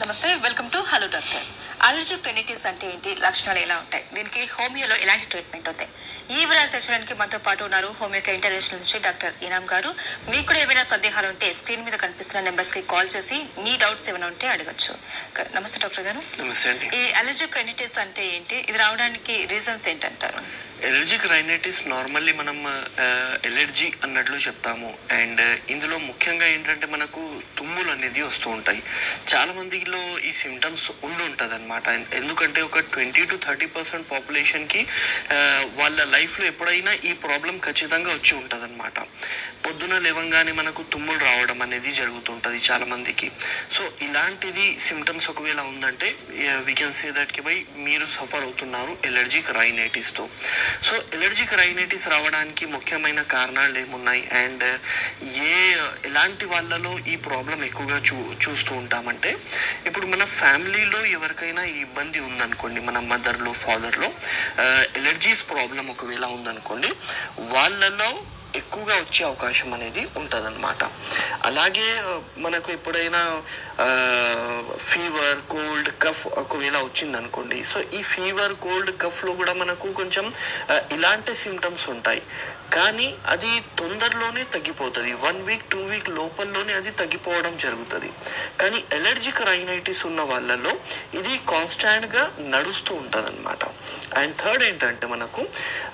నమస్తే welcome to hello doctor allergic rhinitis అంటే ఏంటి లక్షణాలు ఎలా ఉంటాయి దీనికి హోమియోలో ఎలాంటి ట్రీట్మెంట్ అవుతాయి ఈ వివరాలు తెచ్చడానికి మనతో పాటు ఉన్నారు హోమియో కేర్ ఇంటర్నేషనల్ నుంచి డాక్టర్ ఇనామ్ గారు మీకు కూడా ఏమైనా సందేహాలు ఉంటే స్క్రీన్ మీద కనిపిస్తున్న నెంబర్స్ కి కాల్ చేసి మీ డౌట్స్ ఏమైనా ఉంటే అడగచ్చు క- నమస్తే డాక్టర్ గారు నమస్తే అండి ఈ అలర్జిక్ రెనిటిస్ అంటే ఏంటి ఇది రావడానికి రీజన్స్ ఏంటంటారు ఎలర్జిక్ రైనైటిస్ నార్మల్లీ మనం ఎలర్జీ అన్నట్లు చెప్తాము అండ్ ఇందులో ముఖ్యంగా ఏంటంటే మనకు తుమ్ములు అనేది వస్తూ ఉంటాయి చాలా మందిలో ఈ సిమ్టమ్స్ ఉండి ఉంటుంది అనమాట ఎందుకంటే ఒక ట్వంటీ టు థర్టీ పర్సెంట్ పాపులేషన్కి వాళ్ళ లైఫ్లో ఎప్పుడైనా ఈ ప్రాబ్లం ఖచ్చితంగా వచ్చి ఉంటుంది అనమాట పొద్దున లేవంగానే మనకు తుమ్ములు రావడం అనేది జరుగుతుంటుంది చాలా మందికి సో ఇలాంటిది సిమ్టమ్స్ ఒకవేళ ఉందంటే వీ కెన్ సే దట్ కి బై మీరు సఫర్ అవుతున్నారు ఎలర్జిక్ రైనైటిస్తో సో ఎలర్జిక్ రైనైటిస్ రావడానికి ముఖ్యమైన కారణాలు ఏమున్నాయి అండ్ ఏ ఎలాంటి వాళ్ళలో ఈ ప్రాబ్లం ఎక్కువగా చూ చూస్తూ ఉంటామంటే ఇప్పుడు మన ఫ్యామిలీలో ఎవరికైనా ఈ ఇబ్బంది ఉందనుకోండి మన మదర్లో ఫాదర్లో ఎలర్జీస్ ప్రాబ్లం ఒకవేళ ఉందనుకోండి వాళ్ళలో ఎక్కువగా వచ్చే అవకాశం అనేది ఉంటుందన్నమాట అలాగే ఆ, మనకు ఎప్పుడైనా ఫీవర్ కోల్డ్ కఫ్ ఒకవేళ వచ్చిందనుకోండి సో ఈ ఫీవర్ కోల్డ్ కఫ్లో కూడా మనకు కొంచెం ఆ, ఇలాంటి సిమ్టమ్స్ ఉంటాయి కానీ అది తొందరలోనే తగ్గిపోతుంది వన్ వీక్ టూ వీక్ లోపలలోనే అది తగ్గిపోవడం జరుగుతుంది కానీ ఎలర్జిక్ రైనైటిస్ ఉన్న వాళ్ళలో ఇది కాన్స్టాంట్గా నడుస్తూ ఉంటుంది అనమాట అండ్ థర్డ్ ఏంటంటే మనకు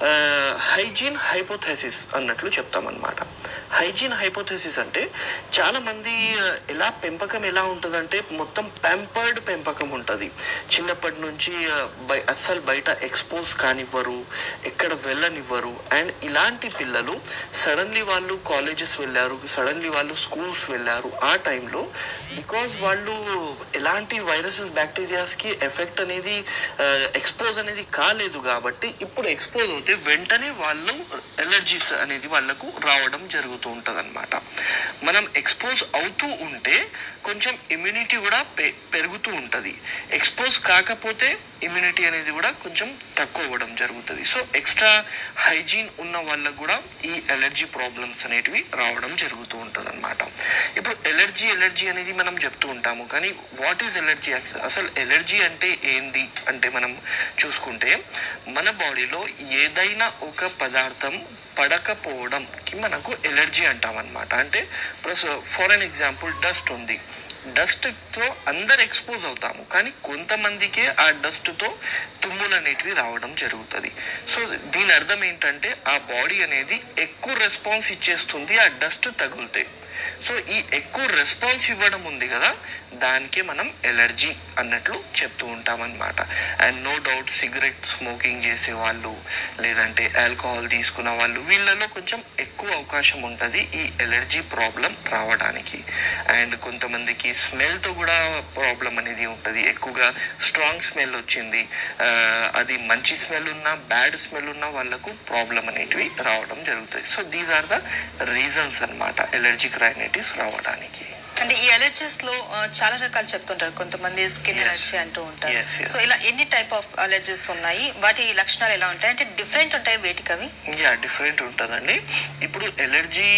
హైజీన్ హైపోథెసిస్ అన్నట్లు చెప్తామన్నమాట హైజీన్ హైపోథెసిస్ అంటే చాలా మంది ఆ, ఎలా పెంపకం ఎలా ఉంటుందంటే మొత్తం పెంపర్డ్ పెంపకం ఉంటుంది చిన్నప్పటి నుంచి ఆ, బయ అస్సలు బయట ఎక్స్పోజ్ కానివ్వరు ఎక్కడ వెళ్ళనివ్వరు అండ్ ఇలాంటి పిల్లలు సడన్లీ వాళ్ళు కాలేజెస్ వెళ్ళారు సడన్లీ వాళ్ళు స్కూల్స్ వెళ్ళారు ఆ టైంలో బికాజ్ వాళ్ళు ఎలాంటి వైరసెస్ బ్యాక్టీరియాస్కి ఎఫెక్ట్ అనేది ఎక్స్పోజ్ అనేది కాలేదు కాబట్టి ఇప్పుడు ఎక్స్పోజ్ అవుతే వెంటనే వాళ్ళు ఎలర్జీస్ అనేది వాళ్ళకు రావడం జరుగుతూ ఉంటుంది అనమాట మనం ఎక్స్పోజ్ అవుతూ ఉంటే కొంచెం ఇమ్యూనిటీ కూడా పె- పెరుగుతూ ఉంటుంది ఎక్స్పోజ్ కాకపోతే ఇమ్యూనిటీ అనేది కూడా కొంచెం తక్కువ అవ్వడం జరుగుతుంది సో ఎక్స్ట్రా హైజీన్ ఉన్న వాళ్ళకు కూడా ఈ ఎలర్జీ ప్రాబ్లమ్స్ అనేటివి రావడం జరుగుతూ ఉంటుంది అనమాట ఇప్పుడు ఎలర్జీ ఎలర్జీ అనేది మనం చెప్తూ ఉంటాము కానీ వాట్ ఈజ్ ఎలర్జీ అసలు ఎలర్జీ అంటే ఏంది అంటే మనం చూసుకుంటే మన బాడీలో ఏదైనా ఒక పదార్థం పడకపోవడంకి మనకు ఎలర్జీ అంటాం అనమాట అంటే plus for an example dust ఉంది డస్ట్తో అందరు ఎక్స్పోజ్ అవుతాము కానీ కొంతమందికే ఆ డస్ట్తో తుమ్ములు అనేటివి రావడం జరుగుతుంది సో దీని అర్థం ఏంటంటే ఆ బాడీ అనేది ఎక్కువ రెస్పాన్స్ ఇచ్చేస్తుంది ఆ డస్ట్ తగిలితే సో ఈ ఎక్కువ రెస్పాన్స్ ఇవ్వడం ఉంది కదా దానికే మనం ఎలర్జీ అన్నట్లు చెప్తూ ఉంటాం అనమాట and no doubt cigarette smoking చేసే వాళ్ళు లేదంటే ఆల్కహాల్ తీసుకున్న వాళ్ళు వీళ్ళలో కొంచెం ఎక్కువ అవకాశం ఉంటుంది ఈ ఎలర్జీ ప్రాబ్లం రావడానికి అండ్ కొంతమందికి స్మెల్తో కూడా ప్రాబ్లం అనేది ఉంటుంది ఎక్కువగా స్ట్రాంగ్ స్మెల్ వచ్చింది ఆ, అది మంచి స్మెల్ ఉన్నా బ్యాడ్ స్మెల్ ఉన్న వాళ్ళకు ప్రాబ్లం అనేటివి రావడం జరుగుతుంది so these are the reasons అన్నమాట ఎలర్జిక్ రైనైటిస్ రావడానికి అంటే ఈ అలర్జీస్ లో ఆ, చాలా రకాలు చెప్తుంటారు కొంతమంది స్కిన్ Yes. అలర్జీ అంటూ ఉంటారు Yes, yes. సో ఇలా ఎన్ని టైప్ ఆఫ్ అలర్జీస్ ఉన్నాయి వాటి లక్షణాలు ఎలా ఉంటాయి అంటే డిఫరెంట్ ఉంటాయి వేటికి అవి యా డిఫరెంట్ ఉంటుందండి ఇప్పుడు ఎలర్జీ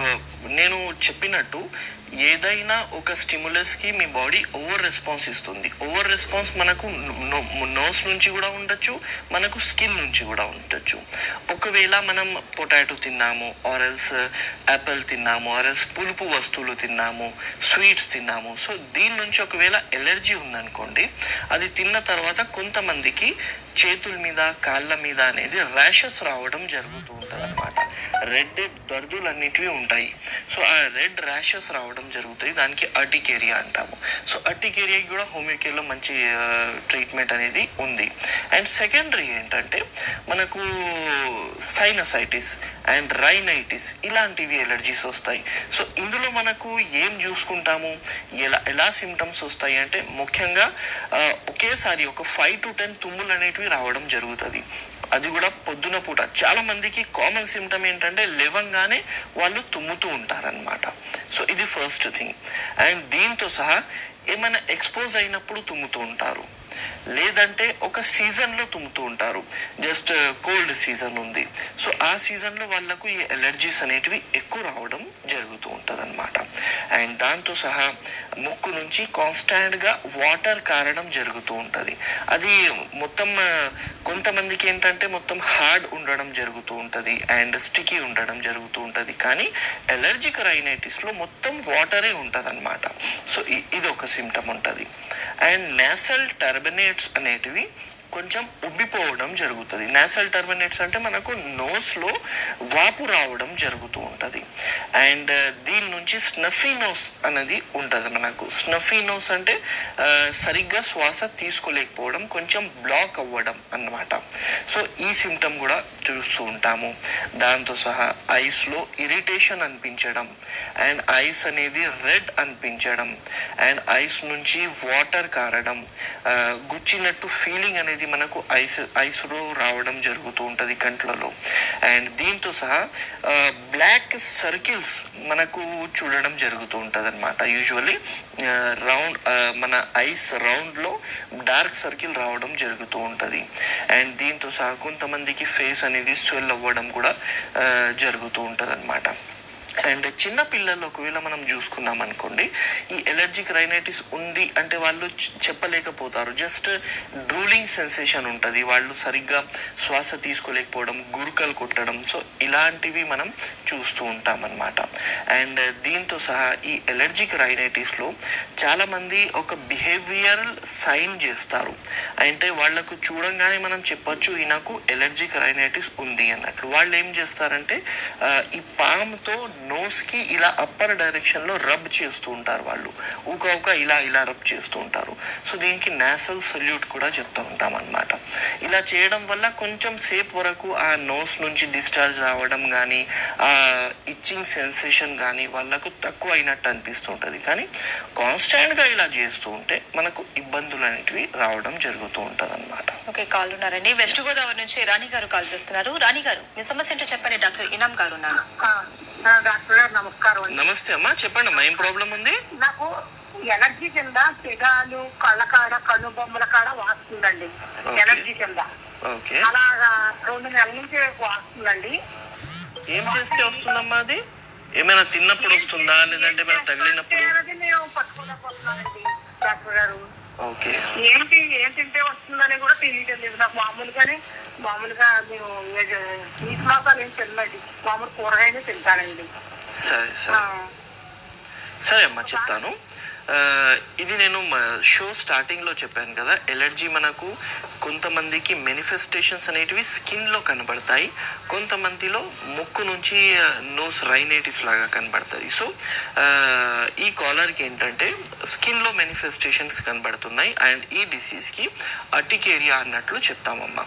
నేను చెప్పినట్టు ఏదైనా ఒక స్టిములస్కి మీ బాడీ ఓవర్ రెస్పాన్స్ ఇస్తుంది ఓవర్ రెస్పాన్స్ మనకు నోస్ నుంచి కూడా ఉండొచ్చు మనకు స్కిన్ నుంచి కూడా ఉండొచ్చు ఒకవేళ మనం పొటాటో తిన్నాము ఆరెల్స్ యాపిల్ తిన్నాము ఆరెల్స్ పులుపు వస్తువులు తిన్నాము స్వీట్స్ తిన్నాము సో దీని నుంచి ఒకవేళ ఎలర్జీ ఉందనుకోండి అది తిన్న తర్వాత కొంతమందికి చేతుల మీద కాళ్ళ మీద అనేది ర్యాషెస్ రావడం జరుగుతూ ఉంటుంది అనమాట రెడ్ దర్దులు అన్నిటివి ఉంటాయి సో ఆ రెడ్ ర్యాషెస్ రావడం జరుగుతాయి దానికి అర్టికేరియా అంటాము సో అర్టికేరియాకి కూడా హోమియోకేర్లో మంచి ట్రీట్మెంట్ అనేది ఉంది అండ్ సెకండరీ ఏంటంటే మనకు సైనసైటిస్ అండ్ రైనైటిస్ ఇలాంటివి ఎలర్జీస్ వస్తాయి సో ఇందులో మనకు ఏం చూసుకుంటాము ఎలా ఎలా సిమ్టమ్స్ వస్తాయి అంటే ముఖ్యంగా ఆ, ఒకేసారి ఒక ఫైవ్ టు టెన్ తుమ్ములు అనేటివి రావడం జరుగుతుంది అది కూడా పొద్దున పూట చాలా మందికి కామన్ సిమ్టమ్ ఏంటంటే లేవంగానే వాళ్ళు తుమ్ముతూ ఉంటారనమాట సో ఇది ఫస్ట్ థింగ్ అండ్ దీంతో సహా ఏమైనా ఎక్స్పోజ్ అయినప్పుడు తుమ్ముతూ ఉంటారు లేదంటే ఒక సీజన్లో తుమ్ముతూ ఉంటారు జస్ట్ కోల్డ్ సీజన్ ఉంది సో ఆ సీజన్లో వాళ్ళకు ఈ ఎలర్జీస్ అనేటివి ఎక్కువ రావడం జరుగుతూ ఉంటుంది అనమాట అండ్ దాంతో సహా ముక్కు నుంచి కాన్స్టాంట్గా వాటర్ కారడం జరుగుతూ ఉంటుంది అది మొత్తం ఆ, కొంతమందికి ఏంటంటే మొత్తం హార్డ్ ఉండడం జరుగుతూ ఉంటుంది అండ్ స్టికీ ఉండడం జరుగుతూ ఉంటుంది కానీ ఎలర్జిక్ రైనైటిస్లో మొత్తం వాటరే ఉంటుంది అనమాట సో ఇ- ఇది ఒక సిమ్టమ్ ఉంటుంది అండ్ నేసల్ టర్బినేట్స్ అనేటివి కొంచెం ఉబ్బిపోవడం జరుగుతుంది నేసల్ టర్మినేట్స్ అంటే మనకు నోస్లో వాపు రావడం జరుగుతూ ఉంటుంది అండ్ దీని నుంచి స్నఫీ నోస్ అనేది ఉంటుంది మనకు స్నఫీ నోస్ అంటే ఆ, సరిగ్గా శ్వాస తీసుకోలేకపోవడం కొంచెం బ్లాక్ అవ్వడం అన్నమాట సో ఈ సిమ్టమ్ కూడా చూస్తూ ఉంటాము దాంతో సహా ఐస్లో ఇరిటేషన్ అనిపించడం అండ్ ఐస్ అనేది రెడ్ అనిపించడం అండ్ ఐస్ నుంచి వాటర్ కారడం ఆ, గుచ్చినట్టు ఫీలింగ్ అనేది మనకు ఐస్ ఐస్లో రావడం జరుగుతూ ఉంటుంది కంట్లలో అండ్ దీంతో సహా బ్లాక్ సర్కిల్స్ మనకు చూడడం జరుగుతూ ఉంటుంది అనమాట యూజువల్లీ రౌండ్ మన ఐస్ రౌండ్లో డార్క్ సర్కిల్ రావడం జరుగుతూ ఉంటుంది అండ్ దీంతో సహా కొంతమందికి ఫేస్ అనేది స్వెల్ అవ్వడం కూడా ఆ, జరుగుతూ ఉంటుంది అనమాట అండ్ చిన్న పిల్లల్లో ఒకవేళ మనం చూసుకున్నాం అనుకోండి ఈ ఎలర్జిక్ రైనైటిస్ ఉంది అంటే వాళ్ళు చె- చెప్పలేకపోతారు జస్ట్ డ్రూలింగ్ సెన్సేషన్ ఉంటుంది వాళ్ళు సరిగ్గా శ్వాస తీసుకోలేకపోవడం గురుకలు కొట్టడం సో ఇలాంటివి మనం చూస్తూ ఉంటాం అన్నమాట అండ్ దీంతో సహా ఈ ఎలర్జిక్ రైనైటిస్లో చాలామంది ఒక బిహేవియరల్ సైన్ చేస్తారు అంటే వాళ్ళకు చూడంగానే మనం చెప్పొచ్చు ఈయనకు ఎలర్జిక్ రైనైటిస్ ఉంది అన్నట్లు వాళ్ళు ఏం చేస్తారంటే ఆ, ఈ పామ్తో నోస్కి ఇలా అప్పర్ డైరెక్షన్లో రబ్ చేస్తూ ఉంటారు వాళ్ళు ఊక ఊక ఇలా ఇలా రబ్ చేస్తూ ఉంటారు సో దీనికి నేసల్ సల్యూట్ కూడా చెప్తూ ఉంటాం అనమాట ఇలా చేయడం వల్ల కొంచెం సేపు వరకు ఆ నోస్ నుంచి డిశ్చార్జ్ రావడం కానీ ఆ ఇచ్చింగ్ సెన్సేషన్ కానీ వాళ్ళకు తక్కువ అయినట్టు అనిపిస్తుంటుంది కానీ కాన్స్టాంట్గా ఇలా చేస్తూ ఉంటే మనకు ఇబ్బందులు అనేటివి రావడం జరుగుతూ ఉంటుంది అనమాట ఓకే కాల్ ఉన్నారండి వెస్ట్ గోదావరి నుంచి రాణి గారు కాల్ చేస్తున్నారు రాణి గారు మీ సమస్య ఏంటో చెప్పండి డాక్టర్ ఇనాం గారు ఉన్నారు ఆ, ఆ, డాక్టర్ గారు నమస్కారం అండి నమస్తే అమ్మా చెప్పండి అమ్మా ఏం ప్రాబ్లం ఉంది నాకు ఎలర్జీ కింద పెదాలు కళ్ళ కాడ కన్ను బొమ్మల కాడ వాస్తుందండి Okay. ఎలర్జీ కింద ఓకే అలాగా రెండు నెలల నుంచి వాస్తుందండి ఏం చేస్తే వస్తుందమ్మా అది ఏమైనా తిన్నప్పుడు వస్తుందా లేదంటే ఏమైనా తగిలినప్పుడు అది మేము పట్టుకోలేకపోతున్నానండి డాక్టర్ గారు ఓకే ఏంటి ఏం తింటే వస్తుందని కూడా తెలియటం లేదు నాకు మామూలుగానే మామూలుగా మేము నీటి మాసాలు ఏం తినండి మామూలు కూరగాయలు తింటానండి సరే ఆ, సరే సరే అమ్మా చెప్తాను ఆ, ఇది నేను షో స్టార్టింగ్లో చెప్పాను కదా ఎలర్జీ మనకు కొంతమందికి మేనిఫెస్టేషన్స్ అనేటివి స్కిన్లో కనబడతాయి కొంతమందిలో ముక్కు నుంచి నోస్ రైనైటిస్ లాగా కనబడుతుంది సో ఆ, ఈ కాలర్కి ఏంటంటే స్కిన్లో మేనిఫెస్టేషన్స్ కనబడుతున్నాయి అండ్ ఈ డిసీజ్కి అటికేరియా అన్నట్లు చెప్తామమ్మా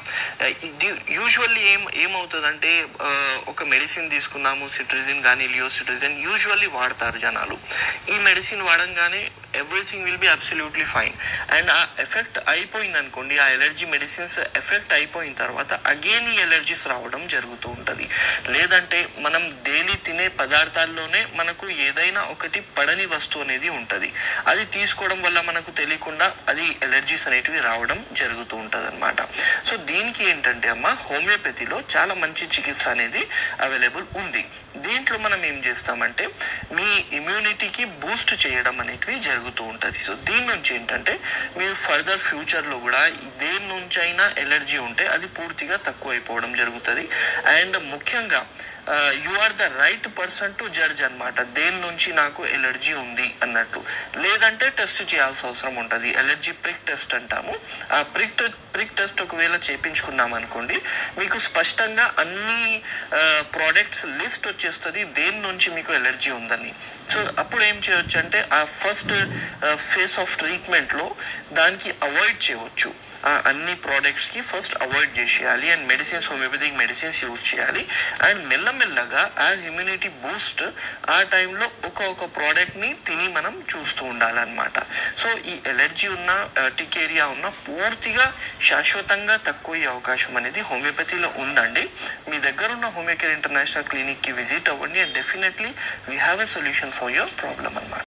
యూజువల్లీ ఏం ఏమవుతుందంటే ఆ, ఒక మెడిసిన్ తీసుకున్నాము సిట్రిజిన్ కానీ లియోసిట్రిజిన్ యూజువల్లీ వాడతారు జనాలు ఈ మెడిసిన్ వాడంగానే everything will be absolutely fine and ఆ ఎఫెక్ట్ అయిపోయింది అనుకోండి ఆ ఎలర్జీ మెడిసిన్స్ ఎఫెక్ట్ అయిపోయిన తర్వాత అగైన్ ఈ ఎలర్జీస్ రావడం జరుగుతూ ఉంటుంది లేదంటే మనం డైలీ తినే పదార్థాల్లోనే మనకు ఏదైనా ఒకటి పడని వస్తువు అనేది ఉంటుంది అది తీసుకోవడం వల్ల మనకు తెలియకుండా అది ఎలర్జీస్ అనేటివి రావడం జరుగుతూ ఉంటుంది అనమాట సో దీనికి ఏంటంటే అమ్మ హోమియోపతిలో చాలా మంచి చికిత్స అనేది అవైలబుల్ ఉంది దీంట్లో మనం ఏం చేస్తామంటే మీ ఇమ్యూనిటీకి బూస్ట్ చేయడం అనేటివి జరుగుతూ ఉంటుంది సో దీని నుంచి ఏంటంటే మీరు ఫర్దర్ ఫ్యూచర్లో కూడా దేని నుంచి అయినా ఎలర్జీ ఉంటే అది పూర్తిగా తక్కువ అయిపోవడం జరుగుతుంది అండ్ ముఖ్యంగా you are the right person to judge అన్నమాట దేని నుంచి నాకు ఎలర్జీ ఉంది అన్నట్టు లేదంటే టెస్ట్ చేయాల్సిన అవసరం ఉంటుంది ఎలర్జీ ప్రిక్ టెస్ట్ అంటాము ఆ ప్రిక్ ప్రిక్ టెస్ట్ ఒకవేళ చేపించుకున్నాం అనుకోండి మీకు స్పష్టంగా అన్ని ప్రోడక్ట్స్ లిస్ట్ వచ్చేస్తుంది దేని నుంచి మీకు ఎలర్జీ ఉందని సో అప్పుడు ఏం చేయొచ్చు అంటే ఆ ఫస్ట్ ఫేస్ ఆఫ్ ట్రీట్మెంట్లో దానికి అవాయిడ్ చేయవచ్చు ఆ అన్ని ప్రోడక్ట్స్కి ఫస్ట్ అవాయిడ్ చేసేయాలి and medicines homeopathic medicines use చేయాలి అండ్ మెల్లమెల్లగా యాజ్ ఇమ్యూనిటీ బూస్ట్ ఆ టైంలో ఒక ఒక ప్రోడక్ట్ని తిని మనం చూస్తూ ఉండాలన్నమాట సో ఈ ఎలర్జీ ఉన్న టికేరియా ఉన్న పూర్తిగా శాశ్వతంగా తక్కువ అయ్యే అవకాశం అనేది హోమియోపతిలో ఉందండి మీ దగ్గర ఉన్న హోమియోకేర్ ఇంటర్నేషనల్ క్లినిక్కి విజిట్ అవ్వండి and definitely we have a solution for your problem అన్నమాట